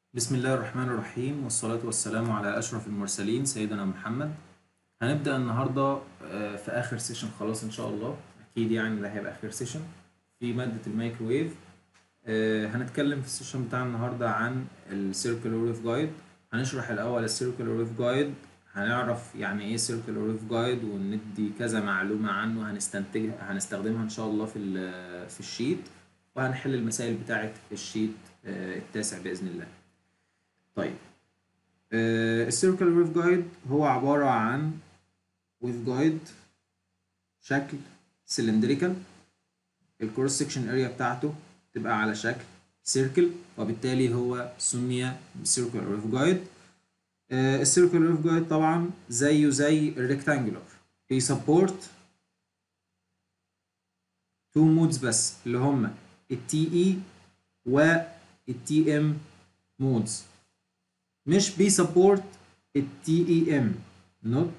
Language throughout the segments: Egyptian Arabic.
بسم الله الرحمن الرحيم والصلاة والسلام على أشرف المرسلين سيدنا محمد هنبدأ النهاردة آه، في آخر سيشن خلاص إن شاء الله أكيد يعني ده هيبقى آخر سيشن في مادة الميكروويف آه، هنتكلم في السيشن بتاع النهاردة عن السيركل ويف جايد هنشرح الأول السيركل ويف جايد هنعرف يعني ايه سيركل ويف جايد وندي كذا معلومة عنه هنستنتجها هنستخدمها إن شاء الله في ال- في الشيت وهنحل المسائل بتاعة الشيت آه، التاسع بإذن الله طيب السيركل ويف جايد هو عبارة عن ويف جايد شكل سلندريكال الكروس سكشن اريا بتاعته تبقى على شكل سيركل وبالتالي هو سمي سيركل ويف جايد السيركل ويف جايد طبعا زيه زي الريكتانجولار بيسبورت تو مودز بس اللي هما التي اي والتي ام مودز مش بيسبورت التي اي ام نوت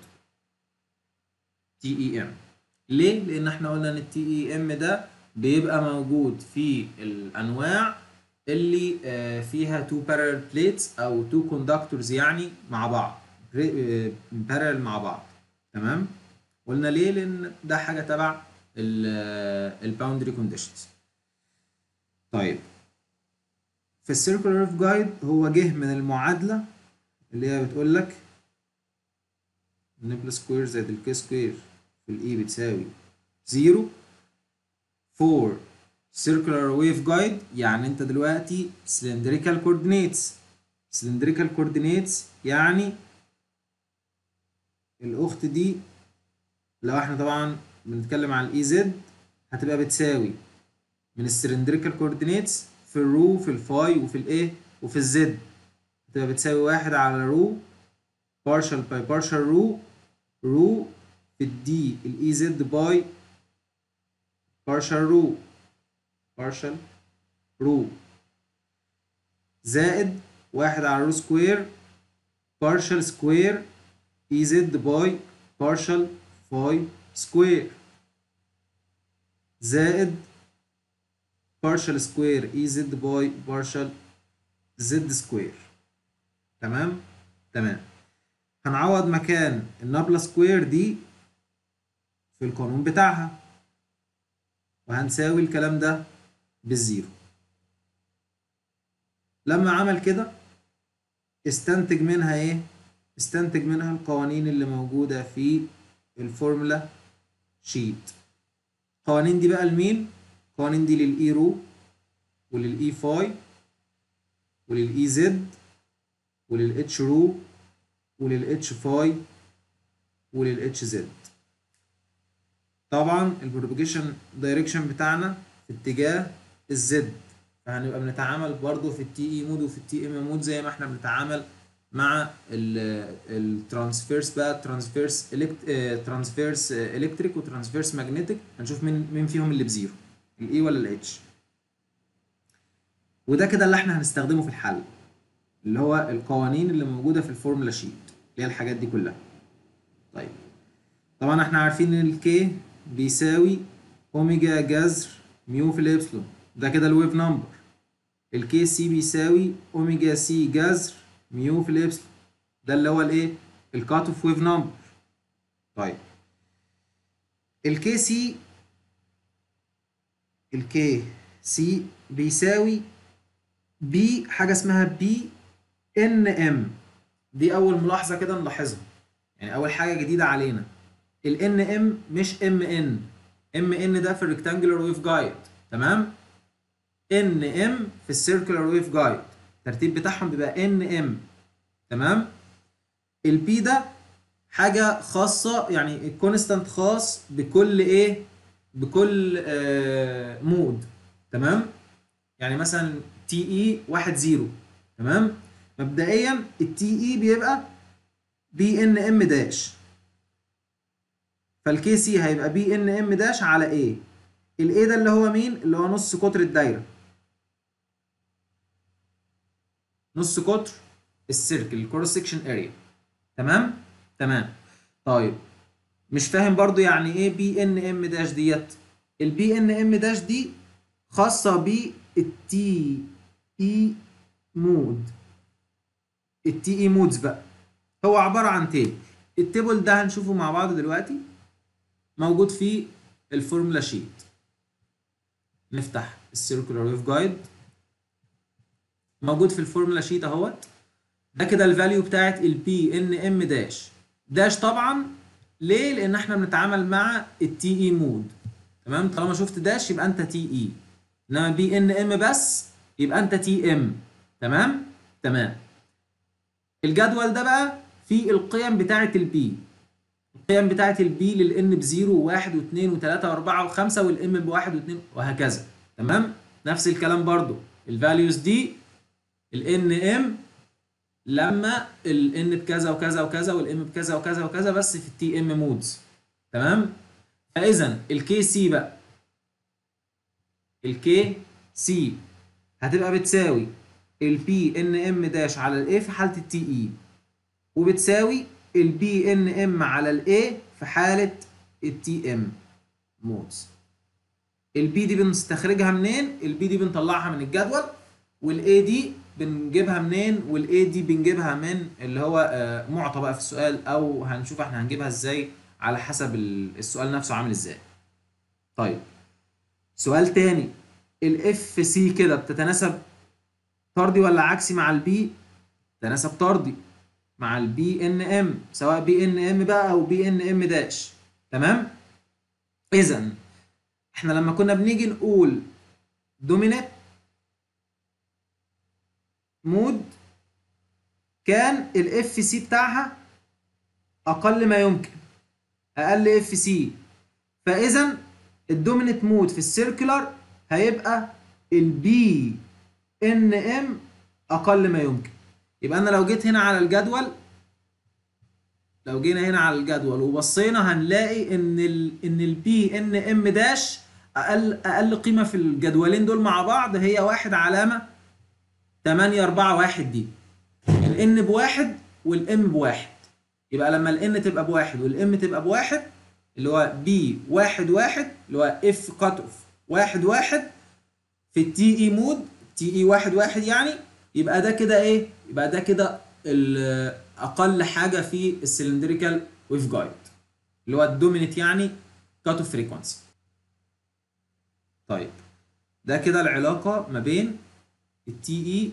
تي اي ام ليه لان احنا قلنا ان التي اي ام ده بيبقى موجود في الانواع اللي آه، فيها تو بارallel بليتس او تو كوندكتورز يعني مع بعض بارallel مع بعض تمام قلنا ليه لان ده حاجه تبع الباوندري كونديشنز طيب في السيركل ريف جايد هو جه من المعادله اللي هي بتقول لك النبل سكوير زائد الكي سكوير في الاي بتساوي زيرو فور circular wave guide يعني انت دلوقتي cylindrical coordinates cylindrical coordinates يعني الاخت دي لو احنا طبعا بنتكلم عن الاي زد هتبقى بتساوي من السلندريكال كوردينيتس في الرو في الفاي وفي الايه وفي الزد هتبقى بتساوي واحد على رو partial باي partial رو رو في الدي الاي زد باي partial رو partial رو زائد واحد على رو سكوير partial سكوير اي زد باي partial فاي سكوير زائد partial سكوير اي زد باي partial زد سكوير تمام تمام هنعوض مكان النابلا سكوير دي في القانون بتاعها وهنساوي الكلام ده بالزيرو لما عمل كده استنتج منها ايه استنتج منها القوانين اللي موجودة في الفورمولا شيت القوانين دي بقى لمين القوانين دي للاي رو وللاي فاي وللاي زد وللاتش رو وللاتش فاي وللاتش زد طبعا البروباجيشن دايركشن بتاعنا في اتجاه الزد فهنبقى بنتعامل برضو في التي اي مود وفي التي ام مود زي ما احنا بنتعامل مع الترانسفيرس بقى ترانسفيرس ترانسفيرس الكتريك وترانسفيرس ماجنتيك هنشوف مين مين فيهم اللي بزيرو الاي ولا الاتش وده كده اللي احنا هنستخدمه في الحل اللي هو القوانين اللي موجوده في الفورمولا شيت اللي هي الحاجات دي كلها طيب طبعا احنا عارفين ان الكي بيساوي اوميجا جذر ميو في الابسلون ده كده الويف نمبر الكي سي بيساوي اوميجا سي جذر ميو في الابسلون ده اللي هو الايه الكات اوف ويف نمبر طيب الكي سي الكي سي بيساوي بي حاجه اسمها بي ان ام دي اول ملاحظه كده نلاحظها يعني اول حاجه جديده علينا الان ام مش ام ان ام ان ده في الريكتانجلر ويف جايد تمام ان ام في السيركلر ويف جايد الترتيب بتاعهم بيبقى ان ام تمام البي ده حاجه خاصه يعني الكونستانت خاص بكل ايه بكل آه مود تمام يعني مثلا تي اي واحد زيرو تمام مبدئيا التي اي بيبقى بي ان ام داش فالكي سي هيبقى بي ان ام داش على ايه الاي ده اللي هو مين اللي هو نص قطر الدايره نص قطر السيركل الكروس سكشن اريا تمام تمام طيب مش فاهم برضو يعني ايه بي ان ام داش ديت البي ان ام داش دي خاصه بالتي اي مود التي اي مودز بقى هو عباره عن تيبل التيبل ده هنشوفه مع بعض دلوقتي موجود في الفورمولا شيت نفتح السيركولار ويف جايد موجود في الفورمولا شيت اهوت ده كده الفاليو بتاعت البي ان ام داش داش طبعا ليه لان احنا بنتعامل مع التي اي مود تمام طالما شفت داش يبقى انت تي اي انما بي ان ام بس يبقى انت تي ام تمام تمام الجدول ده بقى فيه القيم بتاعه البي القيم بتاعه البي للان بزيرو و1 و2 و3 و4 و5 والام بواحد و2 وهكذا تمام نفس الكلام برضو الفاليوز دي الان ام لما الان بكذا وكذا وكذا والام بكذا وكذا وكذا بس في التي ام مودز تمام فاذا الكي سي بقى الكي سي هتبقى بتساوي البي ان ام داش على الاي في حاله التي اي وبتساوي البي ان ام على الاي في حاله التي ام مودز البي دي بنستخرجها منين البي دي بنطلعها من الجدول والاي دي بنجيبها منين والاي دي بنجيبها من اللي هو آه، معطى بقى في السؤال او هنشوف احنا هنجيبها ازاي على حسب ال- السؤال نفسه عامل ازاي طيب سؤال تاني الاف سي كده بتتناسب طردي ولا عكسي مع البي تناسب طردي مع البي ان ام سواء بي ان ام بقى او بي ان ام داش تمام اذا احنا لما كنا بنيجي نقول دومينيت مود كان الاف سي بتاعها اقل ما يمكن اقل اف سي فاذا الدومينيت مود في السيركلر هيبقى البي ان ام اقل ما يمكن يبقى انا لو جيت هنا على الجدول لو جينا هنا على الجدول وبصينا هنلاقي ان ال ان البي ان ام داش اقل اقل قيمه في الجدولين دول مع بعض هي واحد علامه 8 4 1 دي الان بواحد والام بواحد يبقى لما الان تبقى بواحد والام تبقى بواحد اللي هو بي واحد واحد اللي هو اف كات اوف واحد واحد في التي اي مود تي اي واحد واحد يعني يبقى ده كده ايه يبقى ده كده ال- اقل حاجه في السلندريكال ويف جايد اللي هو الدومينيت يعني كات اوف فريكونسي طيب ده كده العلاقه ما بين التي اي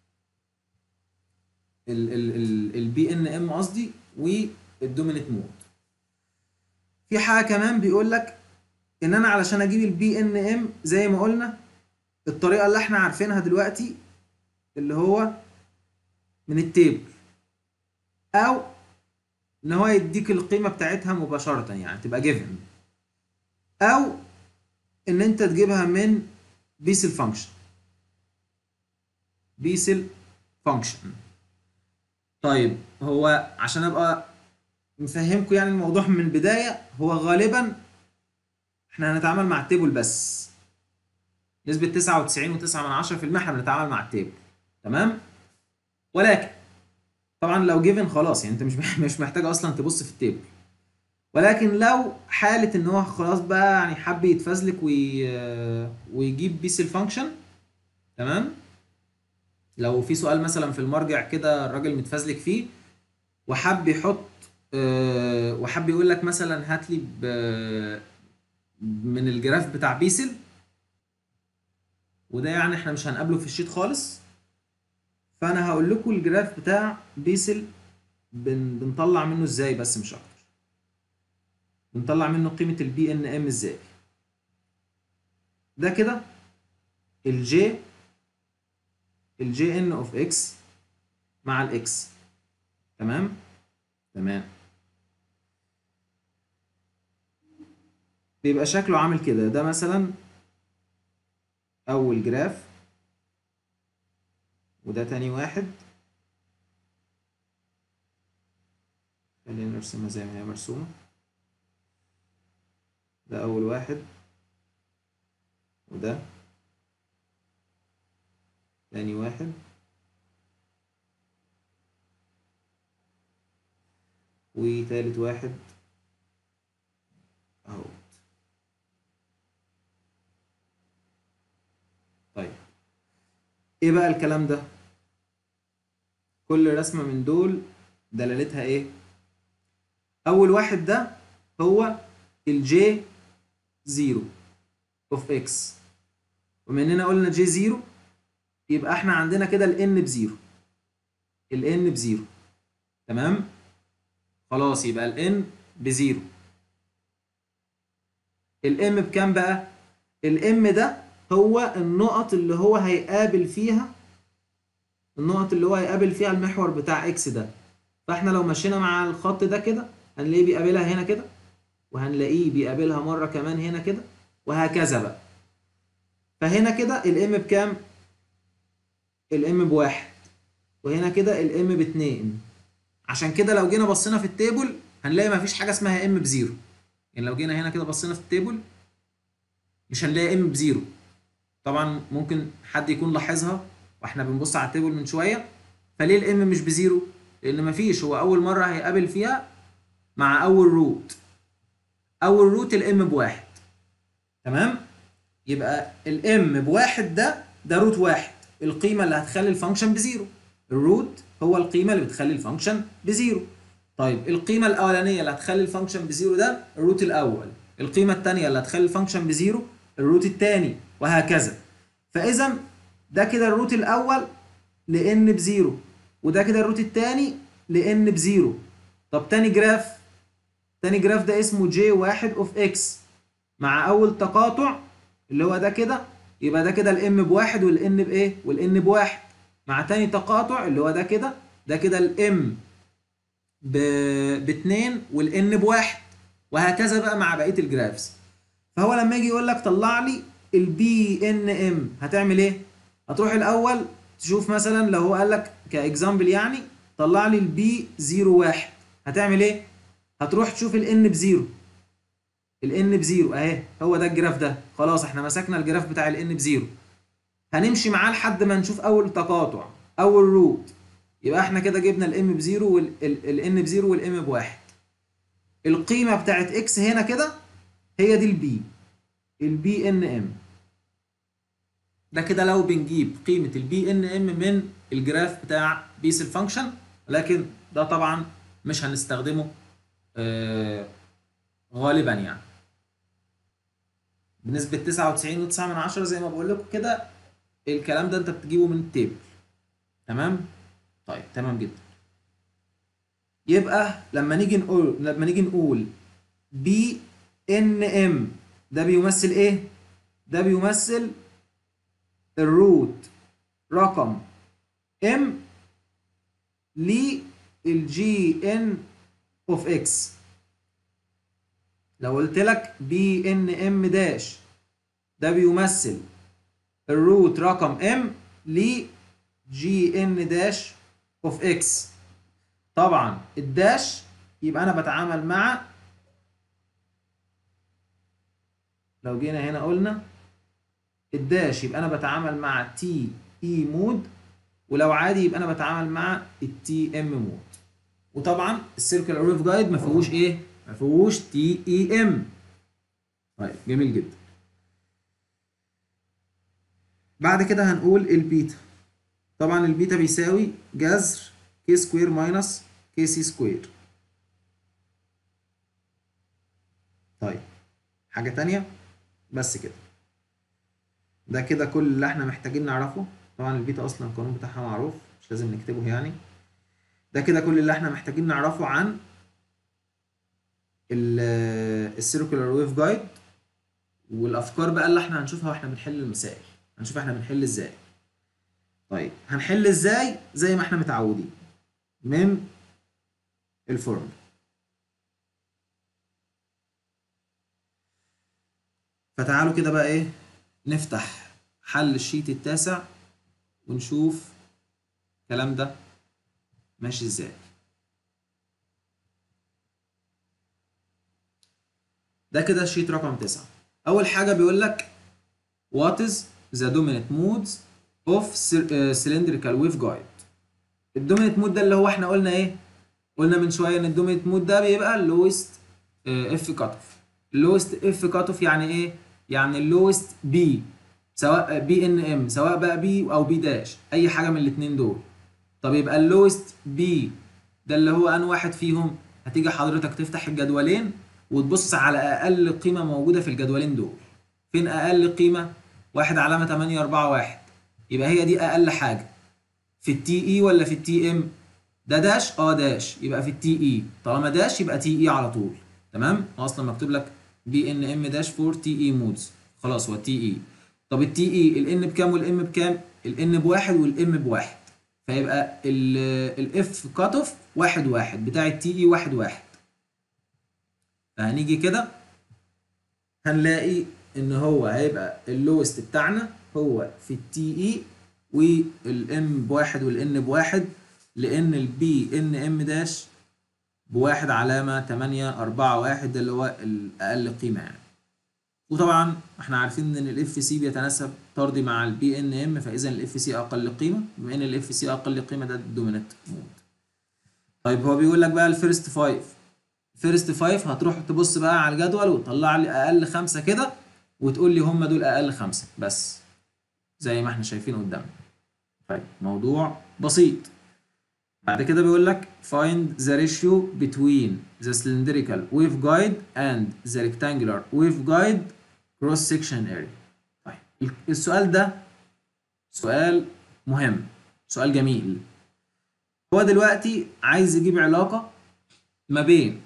البي ان ام قصدي والدومينيت مود في حاجه كمان بيقول لك ان انا علشان اجيب البي ان ام زي ما قلنا الطريقه اللي احنا عارفينها دلوقتي اللي هو من التيبل او ان هو يديك القيمه بتاعتها مباشره يعني تبقى جيفن او ان انت تجيبها من بيسل فانكشن بيسل فانكشن طيب هو عشان ابقى مفهمكم يعني الموضوع من البدايه هو غالبا احنا هنتعامل مع التيبل بس نسبة 99.9 من 10% احنا بنتعامل مع التيبل تمام ولكن طبعا لو جيفن خلاص يعني انت مش مش محتاج اصلا تبص في التيبل ولكن لو حالة ان هو خلاص بقى يعني حب يتفزلك وي... ويجيب بيس الفانكشن تمام لو في سؤال مثلا في المرجع كده الراجل متفزلك فيه وحب يحط آه، وحب يقول لك مثلا هات لي ب- من الجراف بتاع بيسل وده يعني احنا مش هنقابله في الشيت خالص فانا هقول لكم الجراف بتاع بيسل بن بنطلع منه ازاي بس مش اكتر بنطلع منه قيمة البي ان ام ازاي ده كده الجي الجي ان اوف اكس مع الاكس تمام تمام بيبقى شكله عامل كده ده مثلا اول جراف وده تاني واحد خلينا نرسمها زي ما هي مرسومة ده أول واحد وده تاني واحد وتالت واحد اهو طيب ايه بقى الكلام ده كل رسمة من دول دلالتها ايه اول واحد ده هو الجي زيرو اوف اكس ومن اننا قلنا جي زيرو يبقى احنا عندنا كده الان بزيرو الان بزيرو تمام خلاص يبقى الان بزيرو الام بكام بقى الام ده هو النقط اللي هو هيقابل فيها النقط اللي هو هيقابل فيها المحور بتاع اكس ده فاحنا لو مشينا مع الخط ده كده هنلاقيه بيقابلها هنا كده وهنلاقيه بيقابلها مرة كمان هنا كده وهكذا بقى فهنا كده الام بكام الام بواحد وهنا كده الام باتنين عشان كده لو جينا بصينا في التيبل هنلاقي مفيش حاجة اسمها ام بزيرو يعني لو جينا هنا كده بصينا في التيبل مش هنلاقي ام بزيرو طبعا ممكن حد يكون لاحظها واحنا بنبص على التيبل من شويه فليه الام مش بزيرو لان مفيش هو اول مره هيقابل فيها مع اول روت اول روت الام بواحد تمام يبقى الام بواحد ده ده روت واحد القيمه اللي هتخلي الفانكشن بزيرو الروت هو القيمه اللي بتخلي الفانكشن بزيرو طيب القيمه الاولانيه اللي هتخلي الفانكشن بزيرو ده الروت الاول القيمه الثانيه اللي هتخلي الفانكشن بزيرو الروت الثاني وهكذا فاذا ده كده الروت الاول لان بزيرو وده كده الروت الثاني لان بزيرو طب تاني جراف تاني جراف ده اسمه جي واحد اوف اكس مع اول تقاطع اللي هو ده كده يبقى ده كده الام بواحد والان بايه والان بواحد مع تاني تقاطع اللي هو ده كده ده كده الام ب... باتنين والان بواحد وهكذا بقى مع بقيه الجرافز فهو لما يجي يقول لك طلع لي البي ان ام هتعمل ايه هتروح الاول تشوف مثلا لو هو قال لك كاكزامبل يعني طلع لي البي 01 هتعمل ايه هتروح تشوف الان بزيرو الان بزيرو اهي هو ده الجراف ده خلاص احنا مسكنا الجراف بتاع الان بزيرو هنمشي معاه لحد ما نشوف اول تقاطع اول روت يبقى احنا كده جبنا الام بزيرو والان بزيرو والام بواحد القيمه بتاعت اكس هنا كده هي دي البي البي ان ام ده كده لو بنجيب قيمه البي ان ام من الجراف بتاع بيس الفانكشن لكن ده طبعا مش هنستخدمه آه غالبا يعني بنسبة 99.9 من عشرة زي ما بقول لكم كده الكلام ده انت بتجيبه من التيبل تمام طيب تمام جدا يبقى لما نيجي نقول لما نيجي نقول بي ان ام ده بيمثل ايه ده بيمثل الروت رقم ام للجي ان اوف اكس لو قلت لك بي ان ام داش ده بيمثل الروت رقم ام ل جي ان داش اوف اكس طبعا الداش يبقى انا بتعامل مع لو جينا هنا قلنا الداش يبقى انا بتعامل مع تي اي مود ولو عادي يبقى انا بتعامل مع التي ام مود وطبعا السيركل ريف جايد ما فيهوش ايه ما فيهوش تي اي ام طيب جميل جدا بعد كده هنقول البيتا طبعا البيتا بيساوي جذر كي سكوير ماينس كي سي سكوير طيب حاجة تانية بس كده ده كده كل اللي احنا محتاجين نعرفه طبعا البيتا اصلا القانون بتاعها معروف مش لازم نكتبه يعني ده كده كل اللي احنا محتاجين نعرفه عن السيركولار ويف جايد والافكار بقى اللي احنا هنشوفها واحنا بنحل المسائل هنشوف احنا بنحل ازاي طيب هنحل ازاي زي ما احنا متعودين من الفورم فتعالوا كده بقى ايه نفتح حل الشيت التاسع ونشوف الكلام ده ماشي ازاي ده كده الشيت رقم تسعة أول حاجة بيقول لك what is the dominant modes of cylindrical waveguide الدومينت مود ده اللي هو احنا قلنا ايه قلنا من شويه ان الدومينت مود ده بيبقى اللويست اف كات اوف اللويست اف كات اوف يعني ايه يعني اللويست بي سواء بي ان ام سواء بقى بي او بي داش اي حاجه من الاثنين دول طب يبقى اللوست بي ده اللي هو انه واحد فيهم هتيجي حضرتك تفتح الجدولين وتبص على اقل قيمه موجوده في الجدولين دول فين اقل قيمه واحد علامه 8 4 1 يبقى هي دي اقل حاجه في التي اي ولا في التي ام ده داش اه داش يبقى في التي اي طالما داش يبقى تي اي على طول تمام هو اصلا مكتوب لك بي ان ام داش فور تي اي مودز خلاص هو تي اي طب التي اي الان بكام والام بكام الان بواحد والام بواحد فيبقى الاف كات اوف واحد واحد بتاع التي اي واحد واحد فهنيجي كده هنلاقي ان هو هيبقى اللوست بتاعنا هو في التي اي والام بواحد والان بواحد لان البي ان ام داش بواحد علامة تمانية أربعة واحد ده اللي هو الأقل قيمة يعني وطبعا احنا عارفين ان الاف سي بيتناسب طردي مع البي ان ام فاذا الاف سي اقل قيمه بما ان الاف سي اقل قيمه ده الدوميننت مود طيب هو بيقول لك بقى الفيرست فايف فيرست فايف هتروح تبص بقى على الجدول وتطلع لي اقل خمسه كده وتقول لي هم دول اقل خمسه بس زي ما احنا شايفين قدامنا طيب موضوع بسيط بعد كده بيقول لك find the ratio between the cylindrical waveguide and the rectangular waveguide cross section area طيب السؤال ده سؤال مهم سؤال جميل هو دلوقتي عايز يجيب علاقة ما بين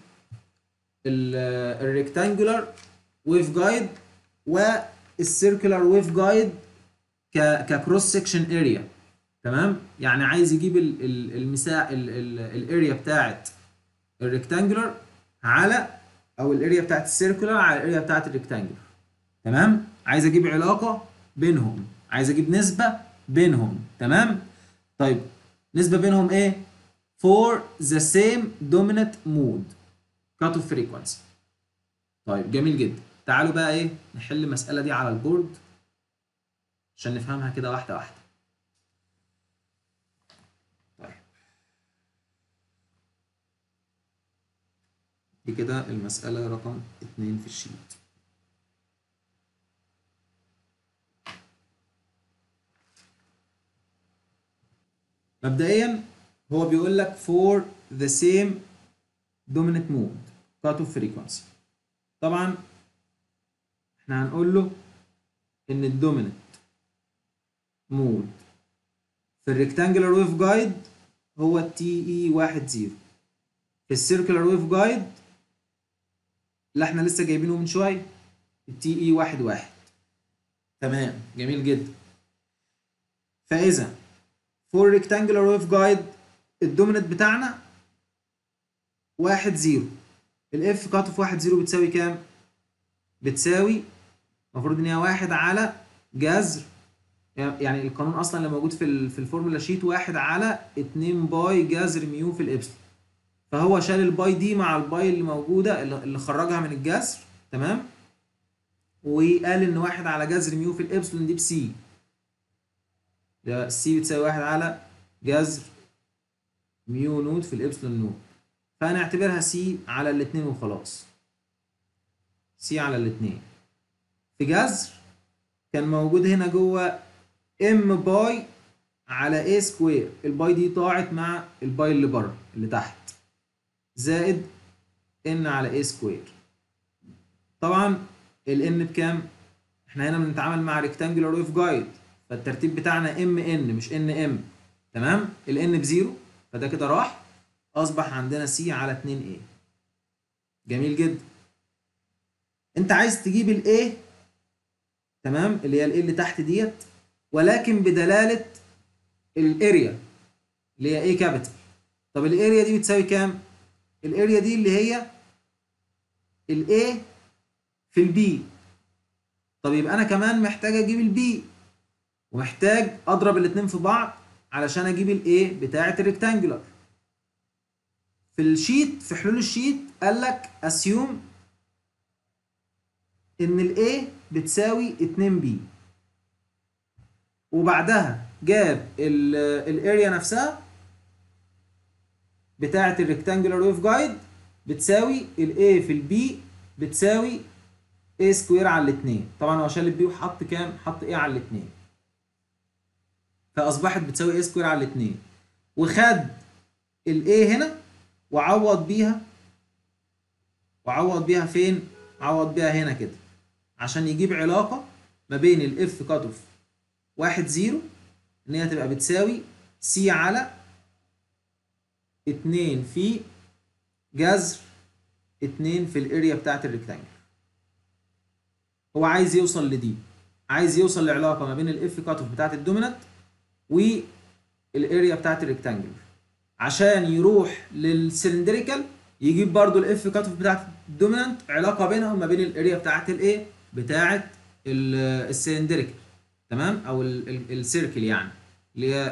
الريكتانجولار ويف جايد والسيركولار ويف جايد ككروس سكشن اريا تمام يعني عايز يجيب المساحه الاريا بتاعت الريكتانجولار على او الاريا بتاعت السيركولار على الاريا بتاعت الريكتانجولار تمام عايز اجيب علاقه بينهم عايز اجيب نسبه بينهم تمام طيب نسبه بينهم ايه for the same dominant mode cut off frequency طيب جميل جدا تعالوا بقى ايه نحل المساله دي على البورد عشان نفهمها كده واحده واحده دي كده المسألة رقم اتنين في الشيت مبدئيا هو بيقول لك for the same dominant mode cut off frequency طبعا احنا هنقول له ان الدوميننت مود في الريكتانجلر ويف جايد هو التي اي واحد زيرو في السيركلر ويف جايد اللي احنا لسه جايبينه من شويه التي اي واحد واحد تمام جميل جدا فاذا فور ريكتانجلر ويف جايد الدوميننت بتاعنا واحد زيرو الاف كات اوف واحد زيرو بتساوي كام؟ بتساوي المفروض ان هي واحد على جذر يعني القانون اصلا اللي موجود في في الفورمولا شيت واحد على 2 باي جذر ميو في الابسلون فهو شال الباي دي مع الباي اللي موجوده اللي خرجها من الجذر تمام وقال ان واحد على جذر ميو في الابسلون دي بسي ده السي بتساوي واحد على جذر ميو نوت في الابسلون نوت فهنعتبرها سي على الاتنين وخلاص سي على الاتنين في جذر كان موجود هنا جوه ام باي على اي سكوير الباي دي طاعت مع الباي اللي بره اللي تحت زائد ان على اي سكوير طبعا الان بكام احنا هنا بنتعامل مع ريكتانجولار ويف جايد فالترتيب بتاعنا ام ان مش ان ام تمام الان بزيرو فده كده راح اصبح عندنا سي على 2 اي جميل جدا انت عايز تجيب الاي تمام اللي هي الاي اللي تحت ديت ولكن بدلاله الاريا اللي هي اي كابيتال طب الاريا دي بتساوي كام الاريا دي اللي هي الاي في البي طب يبقى انا كمان محتاج اجيب البي ومحتاج اضرب الاتنين في بعض علشان اجيب الاي بتاعه الريكتانجولار في الشيت في حلول الشيت قال لك اسيوم ان الاي بتساوي 2 بي وبعدها جاب الاريا نفسها بتاعه الريكتانجولار ويف جايد بتساوي الاي في البي بتساوي a سكوير على الاثنين طبعا هو شال البي وحط كام حط a على الاثنين فاصبحت بتساوي a سكوير على الاثنين وخد الايه هنا وعوض بيها وعوض بيها فين عوض بيها هنا كده عشان يجيب علاقه ما بين الاف كات اوف واحد زيرو ان هي تبقى بتساوي سي على اتنين في جذر اتنين في الاريا بتاعت الريكتانجل هو عايز يوصل لدي عايز يوصل لعلاقه ما بين الاف كات اوف بتاعت الدومينانت والاريا بتاعت الريكتانجل عشان يروح للسلندريكال يجيب برضو الاف كات اوف بتاعت الدومينانت علاقه بينها وما بين الاريا بتاعت الايه بتاعت السلندريكال تمام او السيركل يعني اللي هي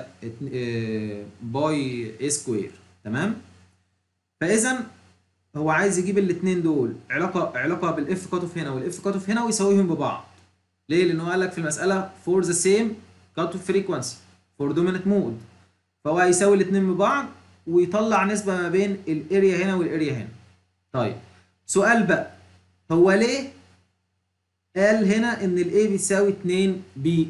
باي اي سكوير تمام فاذا هو عايز يجيب الاثنين دول علاقه علاقه بالاف كات اوف هنا والاف كات اوف هنا ويساويهم ببعض ليه لانه قال لك في المساله فور ذا سيم كات اوف فريكوانسي فور دومينت مود فهو هيساوي الاثنين ببعض ويطلع نسبه ما بين الاريا هنا والاريا هنا طيب سؤال بقى هو ليه قال هنا ان الاي بيساوي 2 بي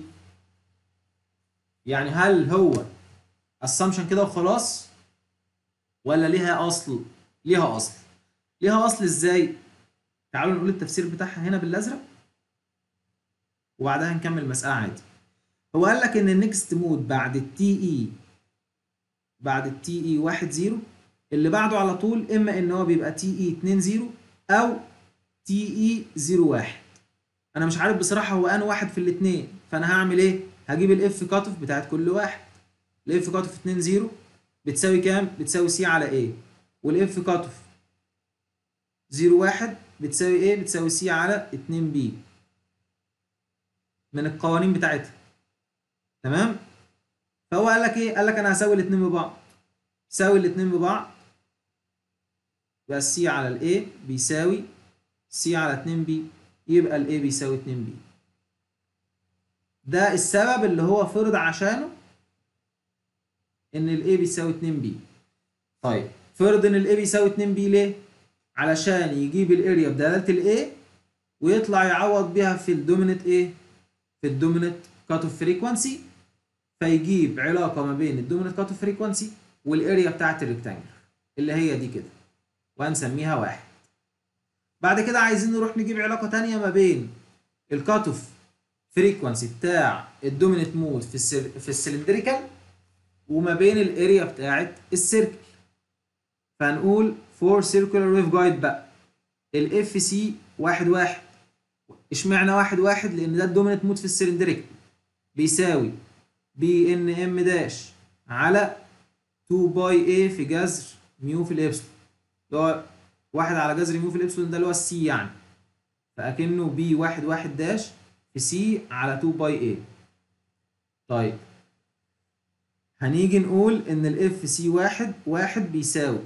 يعني هل هو assumption كده وخلاص ولا ليها اصل ليها اصل ليها اصل ازاي تعالوا نقول التفسير بتاعها هنا بالازرق وبعدها نكمل المساله عادي هو قال لك ان النكست مود بعد التي اي بعد التي اي 1 0 اللي بعده على طول اما ان هو بيبقى تي اي 2 0 او تي اي 0 1 انا مش عارف بصراحه هو انا واحد في الاثنين فانا هعمل ايه هجيب الاف كات اوف بتاعت كل واحد الاف كات اوف 2 0 بتساوي كام بتساوي سي على ايه والاف كات اوف 0 1 بتساوي ايه بتساوي سي على 2 بي من القوانين بتاعتها تمام فهو قال لك ايه قال لك انا هساوي الاثنين ببعض ساوي الاثنين ببعض يبقى سي على الاي بيساوي سي على 2 بي يبقى الاي بيساوي 2 بي ده السبب اللي هو فرض عشانه ان الاي بيساوي 2 بي طيب فرض ان الاي بيساوي 2 بي ليه علشان يجيب الاريا بدلاله الاي ويطلع يعوض بيها في الدومينت ايه في الدومينت كات اوف فريكوانسي فيجيب علاقه ما بين الدومينت كات اوف فريكوانسي والاريا بتاعت الريكتانجل اللي هي دي كده وهنسميها واحد بعد كده عايزين نروح نجيب علاقه تانية ما بين الكات اوف فريكوانسي بتاع الدومينت مود في السل... في السلندريكال وما بين الاريا بتاعت السيركل فهنقول فور سيركولار ويف جايد بقى الاف سي واحد واحد اشمعنى واحد واحد لان ده الدومينت مود في السلندريكال بيساوي بي ان ام داش على 2 باي اي في جذر ميو في الابسلون اللي هو واحد على جذر ميو في الابسلون ده اللي هو السي يعني فاكنه بي واحد واحد داش في سي على 2 باي اي طيب هنيجي نقول ان الاف سي واحد واحد بيساوي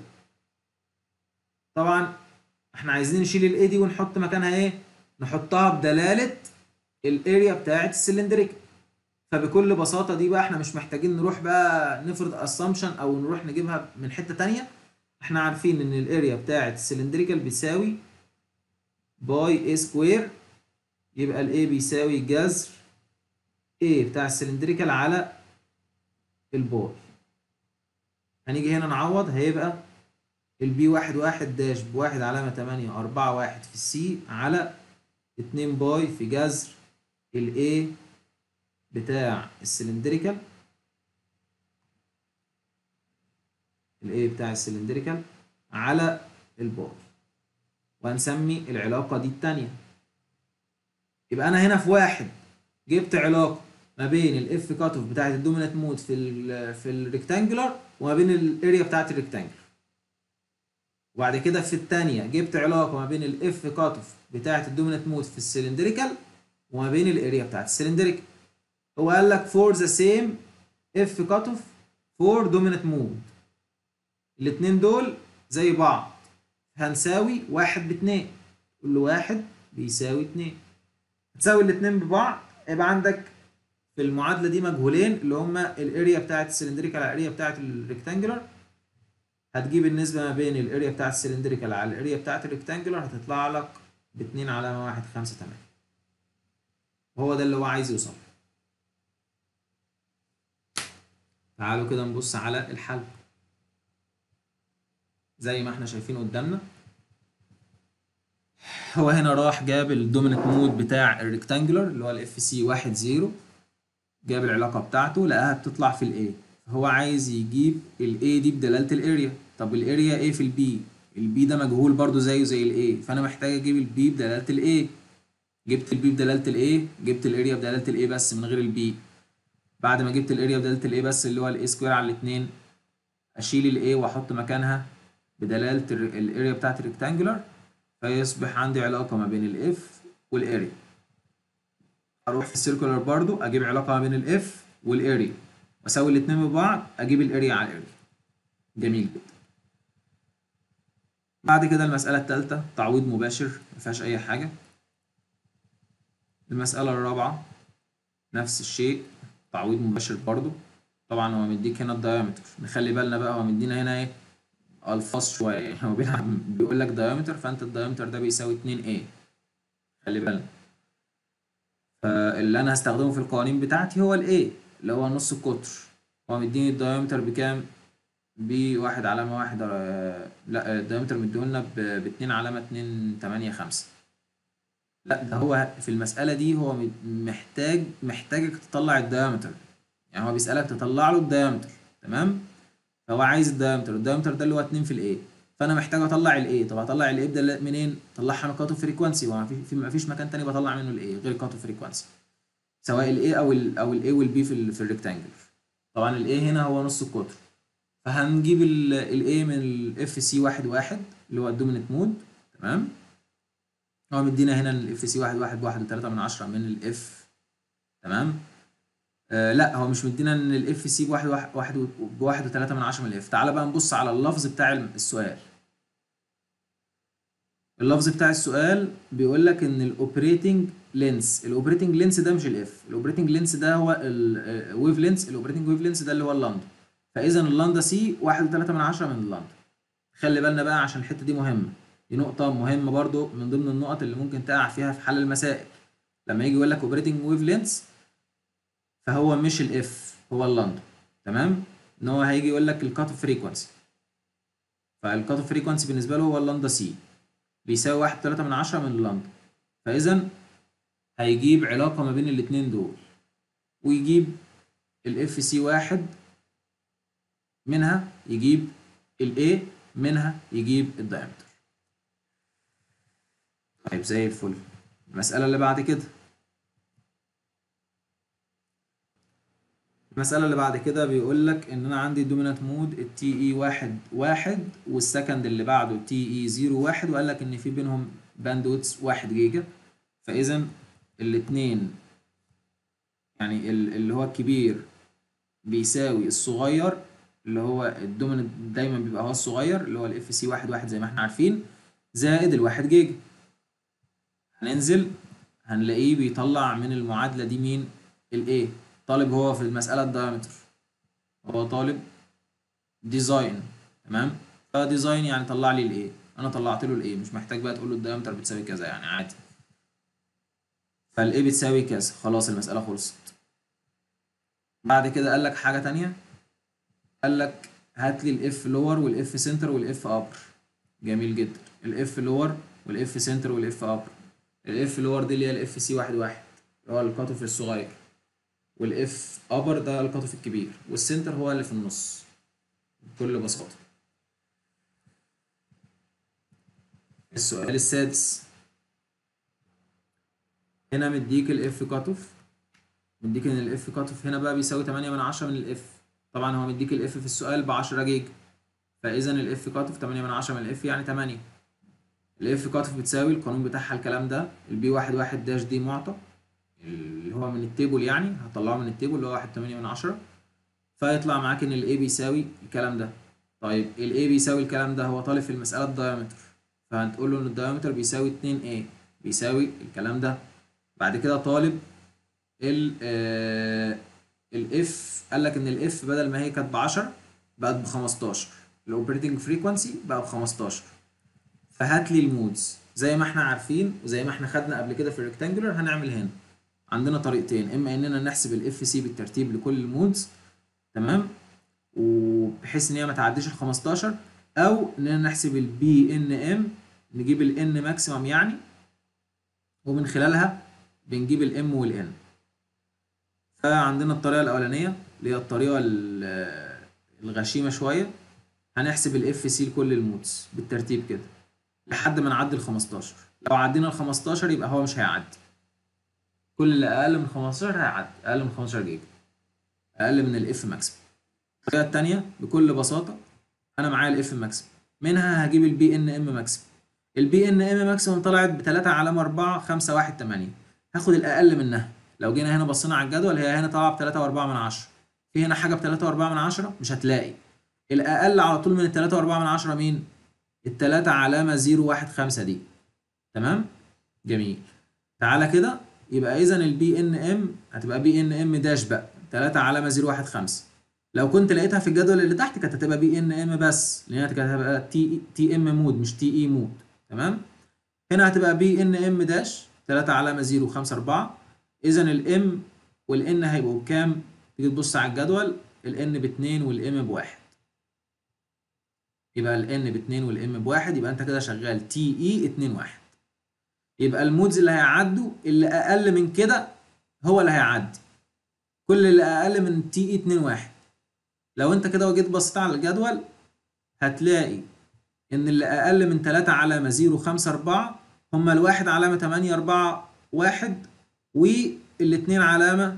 طبعا احنا عايزين نشيل الاي دي ونحط مكانها ايه نحطها بدلاله الاريا بتاعه السلندريكال فبكل بساطه دي بقى احنا مش محتاجين نروح بقى نفرض اسامبشن او نروح نجيبها من حته تانية احنا عارفين ان الاريا بتاعه السلندريكال بيساوي باي اي سكوير يبقى الاي بيساوي جذر اي بتاع السلندريكال على الباي هنيجي هنا نعوض هيبقى البي واحد واحد داش بواحد علامة تمانية أربعة واحد في السي على اتنين باي في جذر الاي بتاع السلندريكال الاي بتاع السلندريكال على الباي وهنسمي العلاقة دي التانية يبقى أنا هنا في واحد جبت علاقة ما بين الاف كات اوف بتاعت الدومينانت مود في ال في الريكتانجولار وما بين الاريا بتاعت الريكتانجولار وبعد كده في الثانيه جبت علاقه ما بين الاف كات اوف بتاعت الدومينانت مود في السلندريكال وما بين الاريا بتاعت السلندريكال هو قال لك فور ذا سيم اف كات اوف فور دومينانت مود الاثنين دول زي بعض هنساوي واحد باتنين كل واحد بيساوي اتنين هتساوي الاثنين ببعض يبقى عندك في المعادله دي مجهولين اللي هما الاريا بتاعت السلندريكال على الاريا بتاعت الريكتانجولار هتجيب النسبه ما بين الاريا بتاعت السلندريكال على الاريا بتاعت الريكتانجولار هتطلع لك باتنين علامه واحد خمسة تمانية وهو ده اللي هو عايز يوصل تعالوا كده نبص على الحل زي ما احنا شايفين قدامنا هو هنا راح جاب الدوميننت مود بتاع الريكتانجولار اللي هو الاف سي 1 0 جاب العلاقه بتاعته لقاها بتطلع في الاي هو عايز يجيب الاي دي بدلاله الاريا طب الاريا ايه في البي البي ده مجهول برضو زيه زي الاي فانا محتاج اجيب البي بدلاله الاي جبت البي بدلاله الاي جبت الاريا بدلاله الاي بس من غير البي بعد ما جبت الاريا بدلاله الاي بس اللي هو الاي سكوير على الاثنين اشيل الاي واحط مكانها بدلاله الاريا بتاعت الريكتانجولار فيصبح عندي علاقه ما بين الاف والاريا اروح في السيركولار برضو اجيب علاقه ما بين الاف والاريا واساوي الاثنين ببعض اجيب الاريا على الاريا جميل جدا بعد كده المساله الثالثه تعويض مباشر ما فيهاش اي حاجه المساله الرابعه نفس الشيء تعويض مباشر برضو طبعا هو مديك هنا الدايمتر نخلي بالنا بقى هو مدينا هنا ايه الفاظ شويه يعني هو بيلعب بيقول لك دايمتر فانت الدايمتر ده بيساوي 2 a خلي بالك فاللي انا هستخدمه في القوانين بتاعتي هو الاي اللي هو نص القطر هو مديني الدايمتر بكام بواحد علامة واحد آه، لا الدايمتر مديهولنا ب 2 علامة 2 8 5 لا ده هو في المسألة دي هو م- محتاج محتاجك تطلع الدايمتر يعني هو بيسألك تطلع له الدايمتر تمام فهو عايز الدايمتر الدايمتر ده اللي هو 2 في الاي فانا محتاج اطلع الاي طب هطلع الاي ده منين طلعها من كاتو فريكوانسي وما في في- ما فيش مكان تاني بطلع منه الاي غير كاتو فريكوانسي سواء الاي او ال او الاي والبي في ال في الريكتانجل طبعا الاي هنا هو نص القطر فهنجيب الاي من الاف سي واحد واحد اللي هو الدوميننت مود تمام هو مدينا هنا الاف سي واحد واحد بواحد وتلاتة من عشرة من الاف تمام آه لا هو مش مدينا ان الاف سي بواحد واحد واحد و- بواحد وتلاتة من عشرة من الاف تعالى بقى نبص على اللفظ بتاع السؤال اللفظ بتاع السؤال بيقول لك ان الاوبريتنج لينس الاوبريتنج لينس ده مش الاف الاوبريتنج لينس ده هو الويف لينس الاوبريتنج ويف لينس ده اللي هو اللاندا فاذا اللاندا سي 1.3 من عشرة من اللاندا خلي بالنا بقى عشان الحته دي مهمه دي نقطه مهمه برضو من ضمن النقط اللي ممكن تقع فيها في حل المسائل لما يجي يقول لك اوبريتنج ويف لينس فهو مش الاف هو اللاندا تمام ان هو هيجي يقول لك الكات اوف فريكوانسي فالكات اوف فريكوانسي بالنسبه له هو اللاندا سي بيساوي واحد تلاتة من عشرة من اللاندا فإذا هيجيب علاقة ما بين الاتنين دول ويجيب الاف سي واحد منها يجيب الاي منها يجيب الدايمتر طيب زي الفل المسألة اللي بعد كده المسألة اللي بعد كده بيقول لك إن أنا عندي دومينانت مود التي إي واحد واحد والسكند اللي بعده تي إي زيرو واحد وقال لك إن في بينهم باندويتس واحد جيجا فإذا الاتنين يعني ال- اللي هو الكبير بيساوي الصغير اللي هو الدومينانت دايما بيبقى هو الصغير اللي هو الاف سي واحد واحد زي ما احنا عارفين زائد الواحد جيجا هننزل هنلاقيه بيطلع من المعادلة دي مين الايه طالب هو في المسألة الدايمتر هو طالب ديزاين تمام فديزاين يعني طلع لي الايه انا طلعت له الايه مش محتاج بقى تقول له الدايمتر بتساوي كذا يعني عادي فالايه بتساوي كذا خلاص المسألة خلصت بعد كده قال لك حاجة تانية قال لك هات لي الاف لور والاف سنتر والاف ابر جميل جدا الاف لور والاف سنتر والاف ابر الاف لور دي اللي هي الاف سي واحد واحد اللي هو القطف الصغير والاف ابر ده القطف الكبير والسنتر هو اللي في النص بكل بساطة السؤال السادس هنا مديك الاف قطف مديك ان الاف قطف هنا بقى بيساوي 8 من 10 من الاف طبعا هو مديك الاف في السؤال ب 10 جيجا فاذا الاف قطف 8 من 10 من الاف يعني 8 الاف قطف بتساوي القانون بتاعها الكلام ده البي واحد واحد داش دي معطى اللي هو من التيبل يعني هطلعه من التيبل اللي هو واحد تمانية من عشرة فيطلع معاك ان الاي بيساوي الكلام ده طيب الاي بيساوي الكلام ده هو طالب في المسألة الدايمتر فهتقول له ان الدايمتر بيساوي 2 a بيساوي الكلام ده بعد كده طالب ال آه الاف قال لك ان الاف بدل ما هي كانت ب 10 بقت ب 15 الاوبريتنج فريكوانسي بقى ب 15 فهات لي المودز زي ما احنا عارفين وزي ما احنا خدنا قبل كده في الريكتانجولار هنعمل هنا عندنا طريقتين اما اننا نحسب الاف سي بالترتيب لكل المودز تمام وبحيث ان هي ما تعديش ال 15 او اننا نحسب البي ان ام نجيب الان ماكسيمم يعني ومن خلالها بنجيب الام والان فعندنا الطريقه الاولانيه اللي هي الطريقه ال- الغشيمه شويه هنحسب الاف سي لكل المودز بالترتيب كده لحد ما نعدي ال 15 لو عدينا ال 15 يبقى هو مش هيعدي كل اللي اقل من 15 هيعدي اقل من 15 جيجا اقل من الاف ماكسيمم الطريقه الثانيه بكل بساطه انا معايا الاف ماكسيمم منها هجيب البي ان ام ماكسيمم البي ان ام ماكسيمم طلعت ب 3 علامه 4 5 1 8 هاخد الاقل منها لو جينا هنا بصينا على الجدول هي هنا طالعه ب 3 و4 من 10 في هنا حاجه ب 3 و4 من 10 مش هتلاقي الاقل على طول من ال 3 و4 من 10 مين التلاتة علامة 0 1 5 دي تمام جميل تعالى كده يبقى اذا البي ان ام هتبقى بي ان ام داش بقى 3 علامة 0 1 5 لو كنت لقيتها في الجدول اللي تحت كانت هتبقى بي ان ام بس لان كانت هتبقى تي تي ام مود مش تي اي مود تمام هنا هتبقى بي ان ام داش 3 علامة 0 5 4 اذا الام والان هيبقوا بكام تيجي تبص على الجدول الان ب 2 والام بواحد يبقى الان ب 2 والام بواحد يبقى انت كده شغال تي اي 2 1 يبقى المودز اللي هيعدوا اللي اقل من كده هو اللي هيعدي كل اللي اقل من تي اي 2 1 لو انت كده وجيت بصيت على الجدول هتلاقي ان اللي اقل من 3 علامه 0 5 4 هما الواحد علامه 8 4 1 والاثنين علامه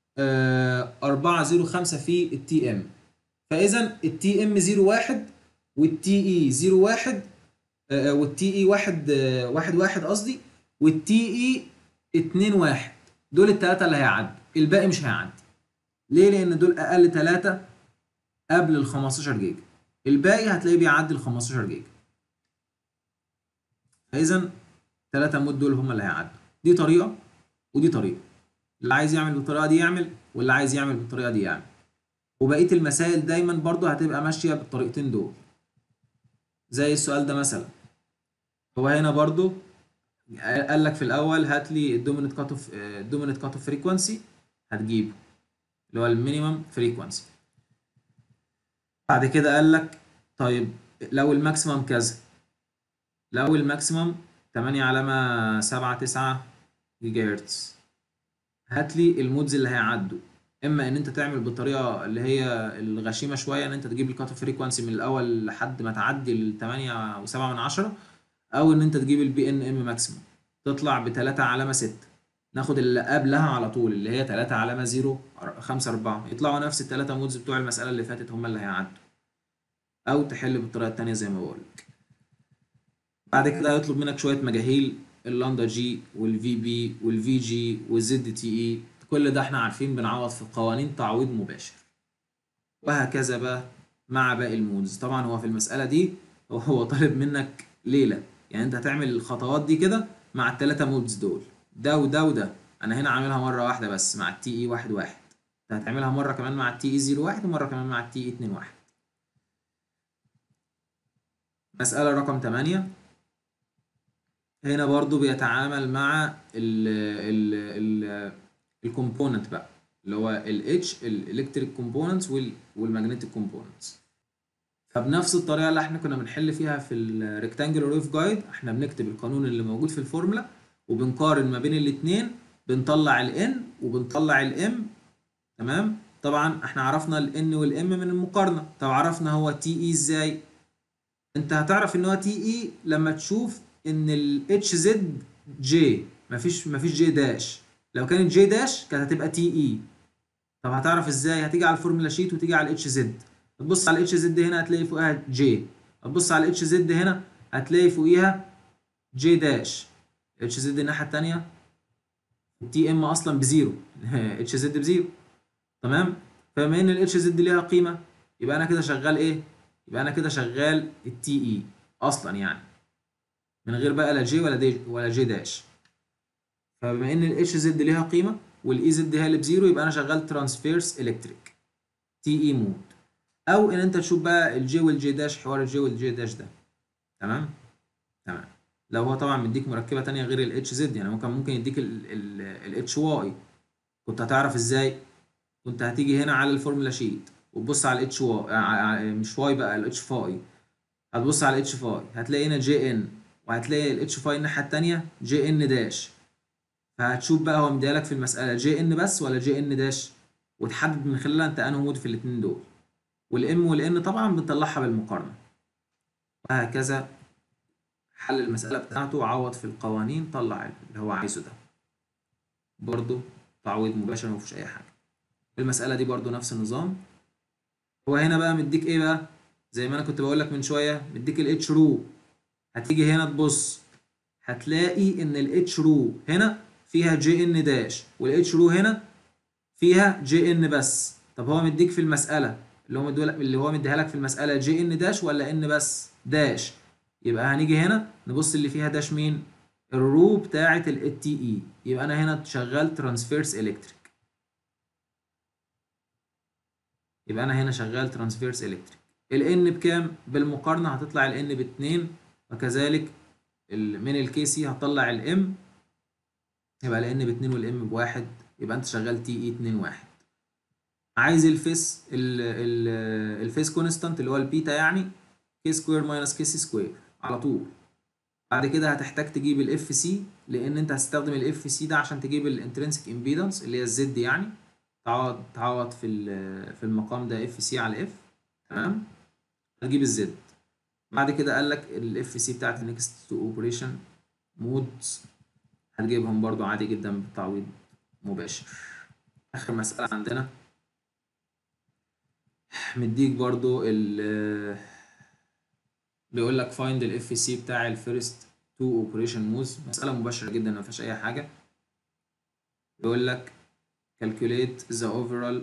4 0 5 في التي ام فاذا التي ام 0 1 والتي اي 0 1 والتي اي 1 1 1 قصدي والتي اي 2 1 دول الثلاثه اللي هيعدوا الباقي مش هيعدي ليه لان دول اقل ثلاثه قبل ال 15 جيجا الباقي هتلاقيه بيعدي ال 15 جيجا فاذا ثلاثه مود دول هم اللي هيعدوا دي طريقه ودي طريقه اللي عايز يعمل بالطريقه دي يعمل واللي عايز يعمل بالطريقه دي يعمل وبقيه المسائل دايما برضو هتبقى ماشيه بالطريقتين دول زي السؤال ده مثلا هو هنا برضو قال لك في الاول هات لي الدومينت كات اوف الدومينت كات اوف فريكوانسي هتجيبه اللي هو المينيمم فريكوانسي بعد كده قال لك طيب لو الماكسيمم كذا لو الماكسيمم 8 علامة 7 9 جيجا هرتز هات لي المودز اللي هيعدوا اما ان انت تعمل بالطريقه اللي هي الغشيمه شويه ان انت تجيب الكات فريكوانسي من الاول لحد ما تعدي ال 8 و7 من 10 او ان انت تجيب البي ان ام ماكسيموم تطلع ب 3 علامه 6 ناخد اللي قبلها على طول اللي هي 3 علامه 0 5 4 يطلعوا نفس الثلاثه مودز بتوع المساله اللي فاتت هم اللي هيعدوا او تحل بالطريقه الثانيه زي ما بقول لك بعد كده هيطلب منك شويه مجاهيل اللاندا جي والفي بي والفي جي والزد تي اي كل ده احنا عارفين بنعوض في قوانين تعويض مباشر وهكذا بقى مع باقي المودز طبعا هو في المسألة دي هو طالب منك ليلة يعني انت هتعمل الخطوات دي كده مع التلاتة مودز دول ده وده وده انا هنا عاملها مرة واحدة بس مع التي اي واحد واحد انت هتعملها مرة كمان مع التي اي زيرو واحد ومرة كمان مع التي اي اتنين واحد مسألة رقم تمانية هنا برضو بيتعامل مع ال ال ال الكومبوننت بقى اللي هو ال H الالكتريك كومبوننتس والمagnetic كومبوننتس فبنفس الطريقه اللي احنا كنا بنحل فيها في الريكتانجلر ويف جايد احنا بنكتب القانون اللي موجود في الفورمولا وبنقارن ما بين الاثنين بنطلع ال N وبنطلع ال M تمام طبعا احنا عرفنا ال N وال M من المقارنه طب عرفنا هو تي اي ازاي انت هتعرف ان هو تي اي لما تشوف ان ال اتش زد جي مفيش مفيش جي داش لو كانت جي داش كانت هتبقى تي اي طب هتعرف ازاي هتيجي على الفورمولا شيت وتيجي على الاتش زد تبص على الاتش زد هنا هتلاقي فوقها جي هتبص على الاتش زد هنا هتلاقي فوقيها جي داش اتش زد الناحيه الثانيه التي ام اصلا بزيرو اتش زد بزيرو تمام فبما ان الاتش زد ليها قيمه يبقى انا كده شغال ايه يبقى انا كده شغال التي اي اصلا يعني من غير بقى لا جي ولا دي ولا جي داش فبما ان الاتش زد ليها قيمه والاي زد هي اللي بزيرو يبقى انا شغال ترانسفيرس الكتريك تي اي مود او ان انت تشوف بقى الجي والجي داش حوار الجي والجي داش ده تمام تمام لو هو طبعا مديك مركبه تانية غير الاتش زد يعني ممكن ممكن يديك الاتش واي كنت هتعرف ازاي كنت هتيجي هنا على الفورمولا شيت وتبص على الاتش واي مش واي بقى الاتش فاي هتبص على الاتش فاي هتلاقي هنا جي ان وهتلاقي الاتش فاي الناحيه التانيه جي ان داش فهتشوف بقى هو مديلك في المساله جي ان بس ولا جي ان داش وتحدد من خلالها انت انهي مود في الاثنين دول والام والان طبعا بنطلعها بالمقارنه وهكذا حل المساله بتاعته عوض في القوانين طلع اللي هو عايزه ده برضو تعويض مباشر مفيش اي حاجه المساله دي برضو نفس النظام هو هنا بقى مديك ايه بقى زي ما انا كنت بقول لك من شويه مديك الاتش رو هتيجي هنا تبص هتلاقي ان الاتش رو هنا فيها جي ان داش والاتش رو هنا فيها جي ان بس طب هو مديك في المساله اللي هو مديها اللي هو مديها لك في المساله جي ان داش ولا ان بس داش يبقى هنيجي هنا نبص اللي فيها داش مين الرو بتاعه ال تي اي يبقى انا هنا شغال ترانسفيرس الكتريك يبقى انا هنا شغال ترانسفيرس الكتريك الان بكام بالمقارنه هتطلع الان ب 2 وكذلك من الكي سي هتطلع الام يبقى الان ب 2 والام بواحد يبقى انت شغال تي اي 2 1 عايز الفيس ال ال الفيس كونستانت اللي هو البيتا يعني كي سكوير ماينس كي سي سكوير على طول بعد كده هتحتاج تجيب الاف سي لان انت هتستخدم الاف سي ده عشان تجيب الانترنسك امبيدنس اللي هي الزد يعني تعوض تعوض في في المقام ده اف سي على اف تمام هتجيب الزد بعد كده قال لك الاف سي بتاعت النكست تو اوبريشن مودز هتجيبهم برضو عادي جدا بالتعويض مباشر اخر مسألة عندنا مديك برضو ال بيقول لك find الاف سي بتاع الفيرست تو اوبريشن موز مسألة مباشرة جدا ما فيهاش اي حاجة بيقول لك calculate the overall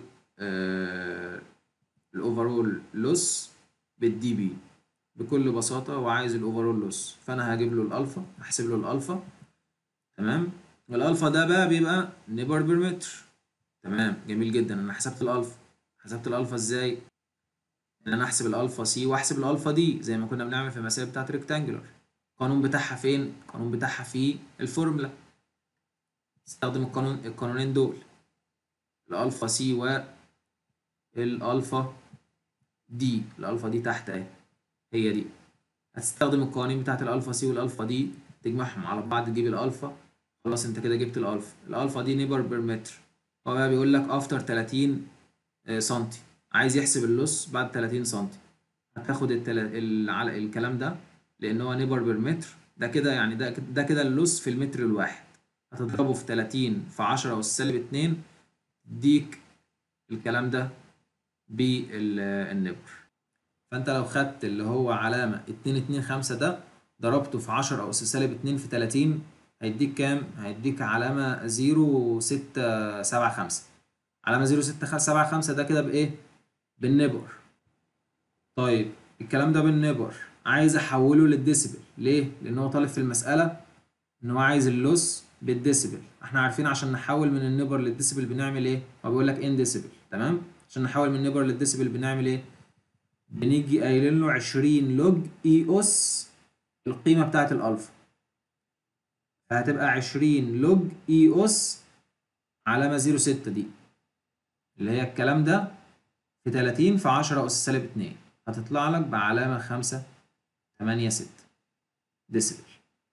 الاوفرول لوس بالدي بي بكل بساطة وعايز الاوفرول لوس فانا هجيب له الالفا احسب له الالفا تمام الالفا ده بقى بيبقى نيبر بير متر تمام جميل جدا انا حسبت الالفا حسبت الالفا ازاي ان انا احسب الالفا سي واحسب الالفا دي زي ما كنا بنعمل في المسائل بتاعت ريكتانجولار القانون بتاعها فين القانون بتاعها في الفورمولا استخدم القانون القانونين دول الالفا سي والالفا دي الالفا دي تحت اهي هي دي هتستخدم القوانين بتاعت الالفا سي والالفا دي تجمعهم على بعض تجيب الالفا خلاص انت كده جبت الالفا الالفا دي نيبر بير متر هو بقى بيقول لك افتر 30 سنتي عايز يحسب اللص بعد 30 سنتي هتاخد التل... ال... الكلام ده لان هو نيبر بير متر ده كده يعني ده ده كده اللص في المتر الواحد هتضربه في 30 في 10 أس سالب 2 تديك الكلام ده بالنبر فانت لو خدت اللي هو علامة 2 2 5 ده ضربته في 10 أس سالب 2 في 30 هيديك كام؟ هيديك علامة 0 6 7 5 علامة 0 6 7 5 ده كده بإيه؟ بالنبر طيب الكلام ده بالنبر عايز احوله للديسيبل ليه؟ لان هو طالب في المسألة ان هو عايز اللوس بالديسيبل احنا عارفين عشان نحول من النبر للديسيبل بنعمل ايه؟ هو بيقول لك ان ديسيبل تمام؟ عشان نحول من النبر للديسيبل بنعمل ايه؟ بنيجي قايلين له 20 لوج اي اس القيمة بتاعت الالفا فهتبقى 20 لوج اي اس علامة 06 دي اللي هي الكلام ده في 30 في 10 أس سالب 2 هتطلع لك بعلامة 5 8 6 ديسيبل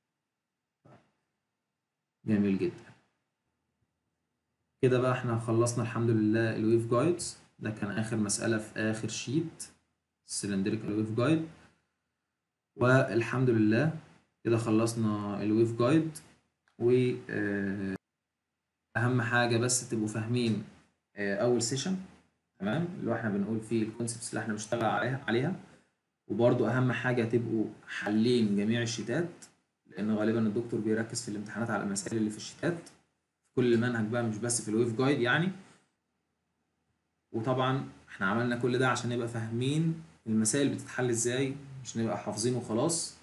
جميل جدا كده بقى احنا خلصنا الحمد لله الويف جايدز ده كان آخر مسألة في آخر شيت السلندريكال ويف جايد والحمد لله كده خلصنا الويف جايد و أهم حاجة بس تبقوا فاهمين أول سيشن تمام اللي هو احنا بنقول فيه الكونسبتس اللي احنا بنشتغل عليها عليها وبرضو اهم حاجه تبقوا حالين جميع الشيتات لان غالبا الدكتور بيركز في الامتحانات على المسائل اللي في الشيتات في كل المنهج بقى مش بس في الويف جايد يعني وطبعا احنا عملنا كل ده عشان نبقى فاهمين المسائل بتتحل ازاي مش نبقى حافظين وخلاص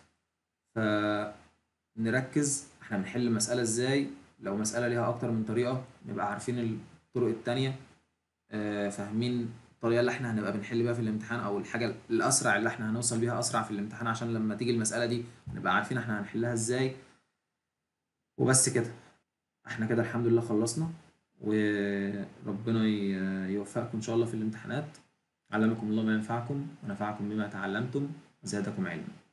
فنركز احنا بنحل المساله ازاي لو مساله ليها اكتر من طريقه نبقى عارفين الطرق التانية فاهمين الطريقه اللي احنا هنبقى بنحل بيها في الامتحان او الحاجه الاسرع اللي احنا هنوصل بيها اسرع في الامتحان عشان لما تيجي المساله دي نبقى عارفين احنا هنحلها ازاي وبس كده احنا كده الحمد لله خلصنا وربنا يوفقكم ان شاء الله في الامتحانات علمكم الله ما ينفعكم ونفعكم بما تعلمتم وزادكم علما